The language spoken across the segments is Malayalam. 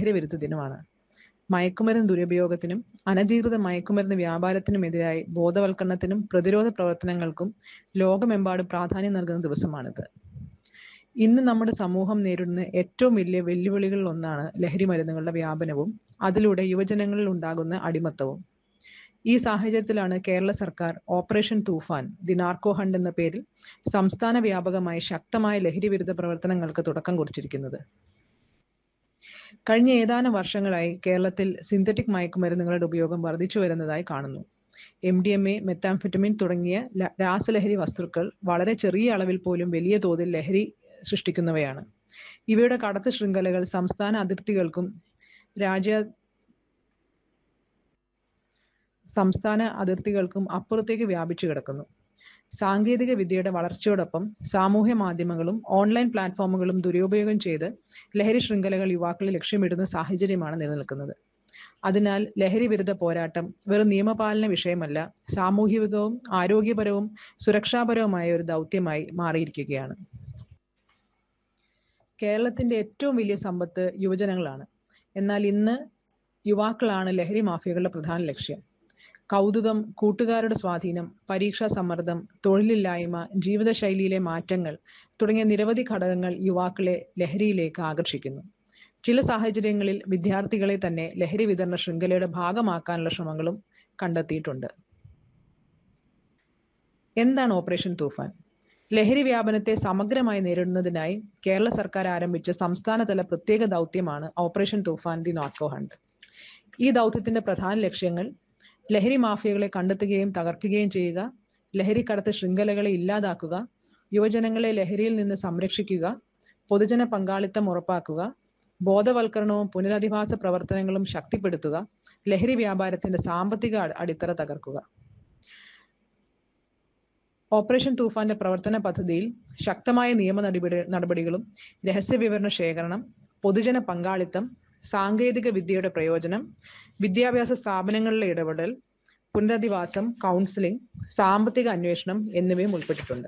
ലഹരി വിരുദ്ധ ദിനമാണ് മയക്കുമരുന്ന് ദുരുപയോഗത്തിനും അനധികൃത മയക്കുമരുന്ന് വ്യാപാരത്തിനുമെതിരായി ബോധവൽക്കരണത്തിനും പ്രതിരോധ പ്രവർത്തനങ്ങൾക്കും ലോകമെമ്പാടും പ്രാധാന്യം നൽകുന്ന ദിവസമാണിത് ഇന്ന് നമ്മുടെ സമൂഹം നേരിടുന്ന ഏറ്റവും വലിയ വെല്ലുവിളികളിൽ ഒന്നാണ് ലഹരി മരുന്നുകളുടെ വ്യാപനവും അതിലൂടെ യുവജനങ്ങളിൽ ഉണ്ടാകുന്ന അടിമത്തവും ഈ സാഹചര്യത്തിലാണ് കേരള സർക്കാർ operation Toofan the narco hunt എന്ന പേരിൽ സംസ്ഥാന വ്യാപകമായി ശക്തമായ ലഹരി വിരുദ്ധ പ്രവർത്തനങ്ങൾക്ക് തുടക്കം കുറിച്ചിരിക്കുന്നത് കഴിഞ്ഞ ഏതാനും വർഷങ്ങളായി കേരളത്തിൽ സിന്തറ്റിക് മയക്കുമരുന്നുകളുടെ ഉപയോഗം വർദ്ധിച്ചു വരുന്നതായി കാണുന്നു M D M A methamphetamine തുടങ്ങിയ ല- രാസലഹരി വസ്തുക്കൾ വളരെ ചെറിയ അളവിൽ പോലും വലിയ തോതിൽ ലഹരി സൃഷ്ടിക്കുന്നവയാണ് ഇവയുടെ കടത്ത് ശൃംഖലകൾ സംസ്ഥാന അതിർത്തികൾക്കും രാജ്യ സംസ്ഥാന അതിർത്തികൾക്കും അപ്പുറത്തേക്ക് വ്യാപിച്ചു കിടക്കുന്നു സാങ്കേതിക വിദ്യയുടെ വളർച്ചയോടൊപ്പം സാമൂഹ്യ മാധ്യമങ്ങളും ഓൺലൈൻ പ്ലാറ്റ്ഫോമുകളും ദുരുപയോഗം ചെയ്ത് ലഹരി ശൃംഖലകൾ യുവാക്കളെ ലക്ഷ്യമിടുന്ന സാഹചര്യമാണ് നിലനിൽക്കുന്നത് അതിനാൽ ലഹരി വിരുദ്ധ പോരാട്ടം വെറും നിയമപാലന വിഷയമല്ല സാമൂഹികവും ആരോഗ്യപരവും സുരക്ഷാപരവുമായ ഒരു ദൗത്യമായി മാറിയിരിക്കുകയാണ് കേരളത്തിന്റെ ഏറ്റവും വലിയ സമ്പത്ത് യുവജനങ്ങളാണ് എന്നാൽ ഇന്ന് യുവാക്കളാണ് ലഹരി മാഫിയകളുടെ പ്രധാന ലക്ഷ്യം കൗതുകം കൂട്ടുകാരുടെ സ്വാധീനം പരീക്ഷാ സമ്മർദ്ദം തൊഴിലില്ലായ്മ ജീവിതശൈലിയിലെ മാറ്റങ്ങൾ തുടങ്ങിയ നിരവധി ഘടകങ്ങൾ യുവാക്കളെ ലഹരിയിലേക്ക് ആകർഷിക്കുന്നു ചില സാഹചര്യങ്ങളിൽ വിദ്യാർത്ഥികളെ തന്നെ ലഹരി വിതരണ ശൃംഖലയുടെ ഭാഗമാക്കാനുള്ള ശ്രമങ്ങളും കണ്ടെത്തിയിട്ടുണ്ട് എന്താണ് ഓപ്പറേഷൻ തൂഫാൻ ലഹരി വ്യാപനത്തെ സമഗ്രമായി നേരിടുന്നതിനായി കേരള സർക്കാർ ആരംഭിച്ച സംസ്ഥാനതല പ്രത്യേക ദൗത്യമാണ് operation Toofan the narco hunt ഈ ദൗത്യത്തിന്റെ പ്രധാന ലക്ഷ്യങ്ങൾ ലഹരി മാഫിയകളെ കണ്ടെത്തുകയും തകർക്കുകയും ചെയ്യുക ലഹരിക്കടത്ത് ശൃംഖലകളെ ഇല്ലാതാക്കുക യുവജനങ്ങളെ ലഹരിയിൽ നിന്ന് സംരക്ഷിക്കുക പൊതുജന പങ്കാളിത്തം ഉറപ്പാക്കുക ബോധവൽക്കരണവും പുനരധിവാസ പ്രവർത്തനങ്ങളും ശക്തിപ്പെടുത്തുക ലഹരി വ്യാപാരത്തിന്റെ സാമ്പത്തിക അ- അടിത്തറ തകർക്കുക ഓപ്പറേഷൻ തൂഫാന്റെ പ്രവർത്തന പദ്ധതിയിൽ ശക്തമായ നിയമ നടപടി നടപടികളും രഹസ്യ വിവരണ ശേഖരണം പൊതുജന പങ്കാളിത്തം സാങ്കേതിക വിദ്യയുടെ പ്രയോജനം വിദ്യാഭ്യാസ സ്ഥാപനങ്ങളിലെ ഇടപെടൽ പുനരധിവാസം കൗൺസിലിംഗ് സാമ്പത്തിക അന്വേഷണം എന്നിവയും ഉൾപ്പെട്ടിട്ടുണ്ട്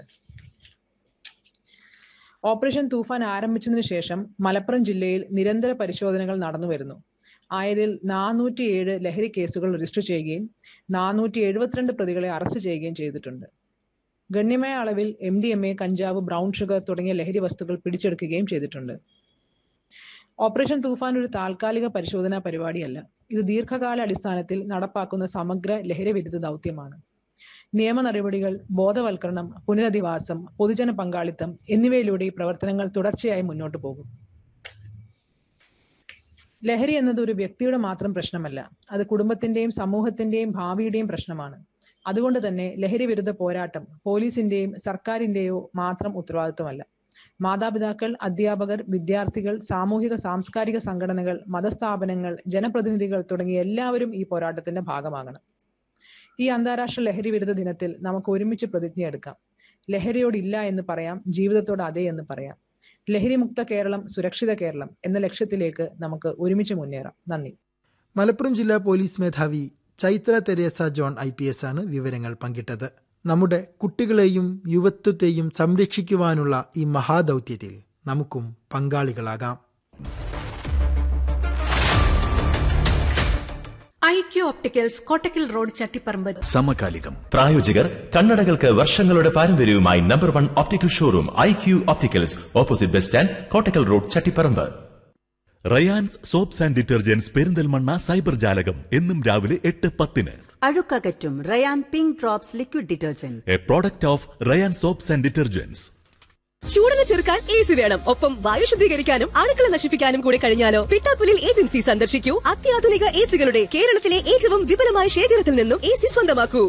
ഓപ്പറേഷൻ തൂഫാൻ ആരംഭിച്ചതിനു ശേഷം മലപ്പുറം ജില്ലയിൽ നിരന്തര പരിശോധനകൾ നടന്നു വരുന്നു ആയതിൽ നാനൂറ്റിയേഴ് ലഹരി കേസുകൾ രജിസ്റ്റർ ചെയ്യുകയും നാനൂറ്റി എഴുപത്തിരണ്ട് പ്രതികളെ അറസ്റ്റ് ചെയ്യുകയും ചെയ്തിട്ടുണ്ട് ഗണ്യമായ അളവിൽ എം ഡി എം എ കഞ്ചാവ് ബ്രൗൺ ഷുഗർ തുടങ്ങിയ ലഹരി വസ്തുക്കൾ പിടിച്ചെടുക്കുകയും ചെയ്തിട്ടുണ്ട് ഓപ്പറേഷൻ തൂഫാൻ ഒരു താൽക്കാലിക പരിശോധനാ പരിപാടിയല്ല ഇത് ദീർഘകാല അടിസ്ഥാനത്തിൽ നടപ്പാക്കുന്ന സമഗ്ര ലഹരി വിരുദ്ധ ദൗത്യമാണ് നിയമ നടപടികൾ ബോധവൽക്കരണം പുനരധിവാസം പൊതുജന പങ്കാളിത്തം എന്നിവയിലൂടെ ഈ പ്രവർത്തനങ്ങൾ തുടർച്ചയായി മുന്നോട്ട് പോകും ലഹരി എന്നത് ഒരു വ്യക്തിയുടെ മാത്രം പ്രശ്നമല്ല അത് കുടുംബത്തിന്റെയും സമൂഹത്തിന്റെയും ഭാവിയുടെയും പ്രശ്നമാണ് അതുകൊണ്ട് തന്നെ ലഹരി വിരുദ്ധ പോരാട്ടം പോലീസിന്റെയും സർക്കാരിന്റെയോ മാത്രം ഉത്തരവാദിത്വമല്ല മാതാപിതാക്കൾ അധ്യാപകർ വിദ്യാർത്ഥികൾ സാമൂഹിക സാംസ്കാരിക സംഘടനകൾ മതസ്ഥാപനങ്ങൾ ജനപ്രതിനിധികൾ തുടങ്ങിയ എല്ലാവരും ഈ പോരാട്ടത്തിന്റെ ഭാഗമാകണം ഈ അന്താരാഷ്ട്ര ലഹരി വിരുദ്ധ ദിനത്തിൽ നമുക്ക് ഒരുമിച്ച് പ്രതിജ്ഞയെടുക്കാം ലഹരിയോടില്ല എന്ന് പറയാം ജീവിതത്തോട് അതെ എന്ന് പറയാം ലഹരിമുക്ത കേരളം സുരക്ഷിത കേരളം എന്ന ലക്ഷ്യത്തിലേക്ക് നമുക്ക് ഒരുമിച്ച് മുന്നേറാം നന്ദി മലപ്പുറം ജില്ലാ പോലീസ് മേധാവി Chaitra Teresa John I P S ആണ് വിവരങ്ങൾ പങ്കിട്ടത് നമ്മുടെ കുട്ടികളെയും യുവത്വത്തെയും സംരക്ഷിക്കുവാനുള്ള ഈ മഹാദൗത്യത്തിൽ നമുക്കും പങ്കാളികളാകാം I Q opticals Kottakkal road Chattiparamba സമകാലികം പ്രായോജകർ കണ്ണടകൾക്ക് വർഷങ്ങളുടെ പാരമ്പര്യവുമായി number one optical showroom I Q opticals opposite bus stand Kottakkal road Chattiparamba Rayans soaps and detergents Perinthalmanna cyber ജാലകം എന്നും രാവിലെ എട്ട് പത്തിന് അഴുക്കകറ്റും Rayan pink drops liquid detergent a product of Rayan soaps and detergents ചൂടിനെ ചെറുക്കാൻ എ സി വേണം ഒപ്പം വായു ശുദ്ധീകരിക്കാനും അണുക്കളെ നശിപ്പിക്കാനും കൂടി കഴിഞ്ഞാലോ പിട്ടാപ്പുലിൽ ഏജൻസി സന്ദർശിക്കൂ അത്യാധുനിക എ സികളുടെ കേരളത്തിലെ ഏറ്റവും വിപുലമായ ശേഖരത്തിൽ നിന്നും എ സി സ്വന്തമാക്കൂ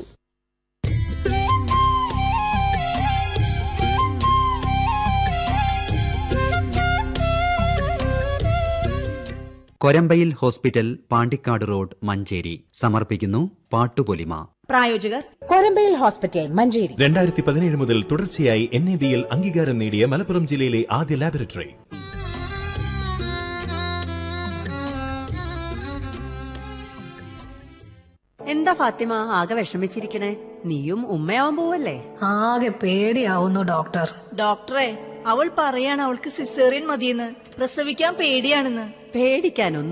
കൊരമ്പയിൽ ഹോസ്പിറ്റൽ പാണ്ടിക്കാട് റോഡ് മഞ്ചേരി സമർപ്പിക്കുന്നു പാട്ടുപൊലിമ പ്രായോജകർ കൊരമ്പയിൽ ഹോസ്പിറ്റൽ മഞ്ചേരി രണ്ടായിരത്തി പതിനേഴ് മുതൽ തുടർച്ചയായി എൻ എ ബിയിൽ അംഗീകാരം നേടിയ മലപ്പുറം ജില്ലയിലെ ആദ്യ ലാബറട്ടറി എന്താ ഫാത്തിമ ആകെ വിഷമിച്ചിരിക്കണേ നീയും ഉമ്മയാവാൻ പോവല്ലേ ആകെ പേടിയാവുന്നു ഡോക്ടർ ഡോക്ടറെ അവൾ പറയാണ് അവൾക്ക് സിസേറിയൻ മതിയെന്ന് പ്രസവിക്കാൻ പേടിയാണെന്ന് പേടിക്കാനൊന്നും